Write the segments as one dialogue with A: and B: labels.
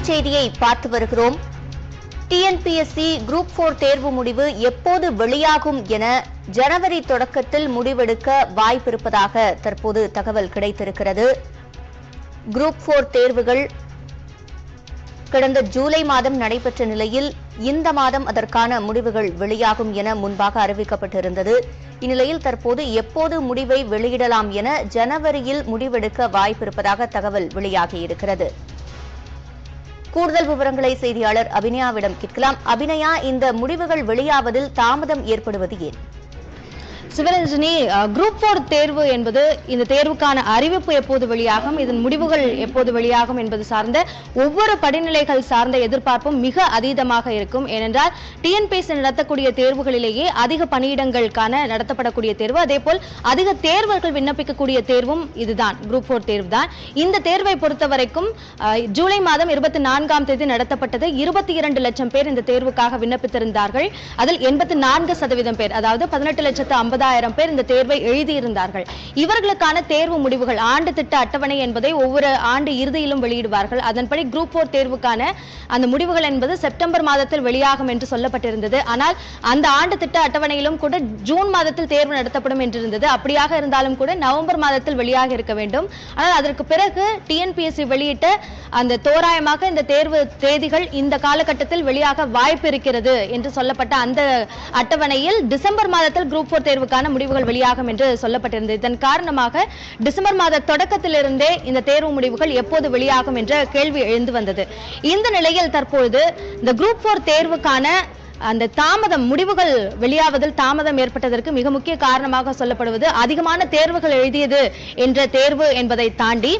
A: செய்தியை பார்த்து வருகிறோம் டிஎன்பிஎஸ்சி குரூப் போர் தேர்வு முடிவு எப்போது வெளியாகும் என ஜனவரி தொடக்கத்தில் முடிவெடுக்க வாய்ப்பிருப்பதாக தற்போது தகவல் கிடைத்திருக்கிறது குரூப் போர் தேர்வுகள் கடந்த ஜூலை மாதம் நடைபெற்ற நிலையில் இந்த மாதம் அதற்கான முடிவுகள் வெளியாகும் என முன்பாக அறிவிக்கப்பட்டிருந்தது இந்நிலையில் தற்போது எப்போது முடிவை வெளியிடலாம் என ஜனவரியில் முடிவெடுக்க வாய்ப்பிருப்பதாக தகவல் வெளியாகியிருக்கிறது கூடுதல் விவரங்களை செய்தியாளர் அபிநயாவிடம் கேட்கலாம் அபிநயா இந்த முடிவுகள் வெளியாவதில் தாமதம் ஏற்படுவது ஏன்
B: சிவரஞ்சனி குரூப் போர் தேர்வு என்பது இந்த தேர்வுக்கான அறிவிப்பு எப்போது வெளியாகும் இதன் முடிவுகள் எப்போது வெளியாகும் என்பது சார்ந்த ஒவ்வொரு படிநிலைகள் சார்ந்த எதிர்பார்ப்பும் மிக அதீதமாக இருக்கும் ஏனென்றால் டிஎன்பிஎஸ்சி நடத்தக்கூடிய தேர்வுகளிலேயே அதிக பணியிடங்களுக்கான நடத்தப்படக்கூடிய தேர்வு அதேபோல் அதிக தேர்வர்கள் விண்ணப்பிக்கக்கூடிய தேர்வும் இதுதான் குரூப் போர் தேர்வு தான் இந்த தேர்வை பொறுத்த வரைக்கும் அஹ், ஜூலை மாதம் இருபத்தி நான்காம் தேதி நடத்தப்பட்டது இருபத்தி இரண்டு லட்சம் பேர் இந்த தேர்வுக்காக விண்ணப்பித்திருந்தார்கள் அதில் எண்பத்தி நான்கு சதவீதம் பேர் அதாவது பதினெட்டு லட்சத்து ஐம்பதாயிரம் பேர் இந்த தேர்வை எழுதியிருந்தார்கள் இவர்களுக்கான தேர்வு முடிவுகள் ஆண்டு திட்ட அட்டவணை என்பதை ஒவ்வொரு ஆண்டு இறுதியிலும் வெளியிடுவார்கள் அதன்படி குரூப் போர் தேர்வுக்கான அந்த முடிவுகள் என்பது செப்டம்பர் மாதத்தில் வெளியாகும் என்று சொல்லப்பட்டிருந்தது ஆனால் அந்த ஆண்டு திட்ட அட்டவணையிலும் கூட ஜூன் மாதத்தில் தேர்வு நடத்தப்படும் என்றிருந்தது அப்படியாக இருந்தாலும் கூட நவம்பர் மாதத்தில் வெளியாக இருக்க வேண்டும் ஆனால் அதற்கு பிறகு டிஎன்பிஎஸ்சி வெளியிட்ட அந்த தோராயமாக இந்த தேர்வு தேதிகள் இந்த காலகட்டத்தில் வெளியாக வாய்ப்பு இருக்கிறது என்று சொல்லப்பட்ட அந்த அட்டவணையில் டிசம்பர் மாதத்தில் குரூப் போர் தேர்வுக்கான முடிவுகள் வெளியாகும் என்று சொல்லப்பட்டிருந்தது இதன் காரணமாக டிசம்பர் மாத தொடக்கத்திலிருந்தே இந்த தேர்வு முடிவுகள் எப்போது வெளியாகும் என்ற கேள்வி எழுந்து வந்தது இந்த நிலையில் தற்பொழுது இந்த குரூப் போர் தேர்வுக்கான அந்த தாமதம் முடிவுகள் வெளியாவதில் தாமதம் ஏற்பட்டதற்கு மிக முக்கிய காரணமாக சொல்லப்படுவது அதிகமான தேர்வுகள் எழுதியது என்ற தேர்வு என்பதை தாண்டி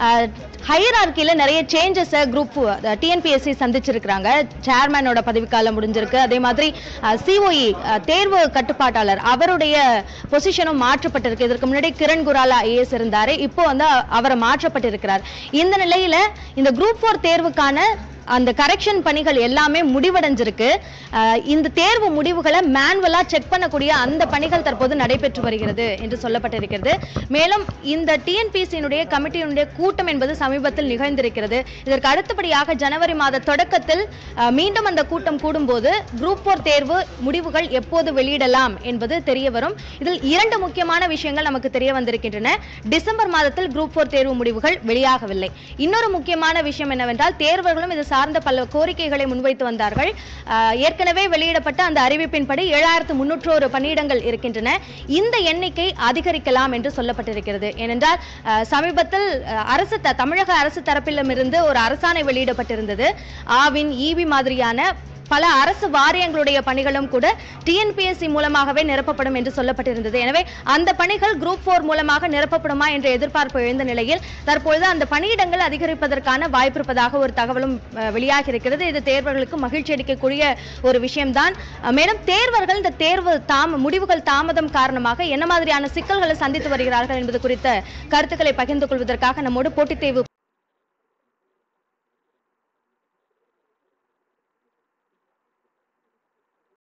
B: ஹையரார்கில நிறைய சேஞ்சஸ் குரூப் டிஎன்பிஎஸ்சி சந்திச்சிருக்கிறாங்க சேர்மேனோட பதவிக்காலம் முடிஞ்சிருக்கு அதே மாதிரி சிஓஇ தேர்வு கட்டுப்பாட்டாளர் அவருடைய பொசிஷனும் மாற்றப்பட்டிருக்கு இதற்கு முன்னாடி கிரண் குராலா ஐஏஎஸ் இருந்தாரு இப்போ வந்து அவரை மாற்றப்பட்டிருக்கிறார் இந்த நிலையில இந்த குரூப் போர் தேர்வுக்கான அந்த கரெக்ஷன் பணிகள் எல்லாமே முடிவடைஞ்சிருக்கு அஹ் இந்த தேர்வு முடிவுகளை மேனுவலா செக் பண்ணக்கூடிய அந்த பணிகள் தற்போது நடைபெற்று வருகிறது என்று சொல்லப்பட்டிருக்கிறது மேலும் இந்த டிஎன்பிசியினுடைய கமிட்டியினுடைய கூட்டம் என்பது சமீபத்தில் நிகழ்ந்திருக்கிறது இதற்கு அடுத்தபடியாக ஜனவரி மாத தொடக்கத்தில் அஹ், மீண்டும் அந்த கூட்டம் கூடும்போது குரூப் போர் தேர்வு முடிவுகள் எப்போது வெளியிடலாம் என்பது தெரிய வரும் இதில் இரண்டு முக்கியமான விஷயங்கள் நமக்கு தெரிய வந்திருக்கின்றன டிசம்பர் மாதத்தில் குரூப் போர் தேர்வு முடிவுகள் வெளியாகவில்லை இன்னொரு முக்கியமான விஷயம் என்னவென்றால் தேர்வர்களும் இது சார்ந்த பல கோரிக்கைகளை முன்வைத்து வந்தார்கள் ஆஹ் ஏற்கனவே வெளியிடப்பட்ட அந்த அறிவிப்பின்படி ஏழாயிரத்து முன்னூற்றோரு பணியிடங்கள் இருக்கின்றன இந்த எண்ணிக்கை அதிகரிக்கலாம் என்று சொல்லப்பட்டிருக்கிறது ஏனென்றால் ஆஹ் சமீபத்தில் ஆஹ் அரசு த- தமிழக அரசு தரப்பிலுமிருந்து ஒரு அரசாணை வெளியிடப்பட்டிருந்தது ஆவின் ஈவி மாதிரியான பல அரசு வாரியங்களுடைய பணிகளும் கூட டிஎன்பிஎஸ்சி மூலமாகவே நிரப்பப்படும் என்று சொல்லப்பட்டிருந்தது எனவே அந்த பணிகள் குரூப் போர் மூலமாக நிரப்பப்படுமா என்ற எதிர்பார்ப்பு எழுந்த நிலையில் தற்பொழுது அந்த பணியிடங்கள் அதிகரிப்பதற்கான வாய்ப்பு இருப்பதாக ஒரு தகவலும் அஹ், வெளியாகி இருக்கிறது இது தேர்வர்களுக்கு மகிழ்ச்சி அளிக்கக்கூடிய ஒரு விஷயம்தான் அஹ், மேலும் தேர்வர்கள் இந்த தேர்வு தாம முடிவுகள் தாமதம் காரணமாக என்ன மாதிரியான சிக்கல்களை சந்தித்து வருகிறார்கள் என்பது குறித்த கருத்துக்களை பகிர்ந்து கொள்வதற்காக நம்மோடு போட்டித் தேர்வு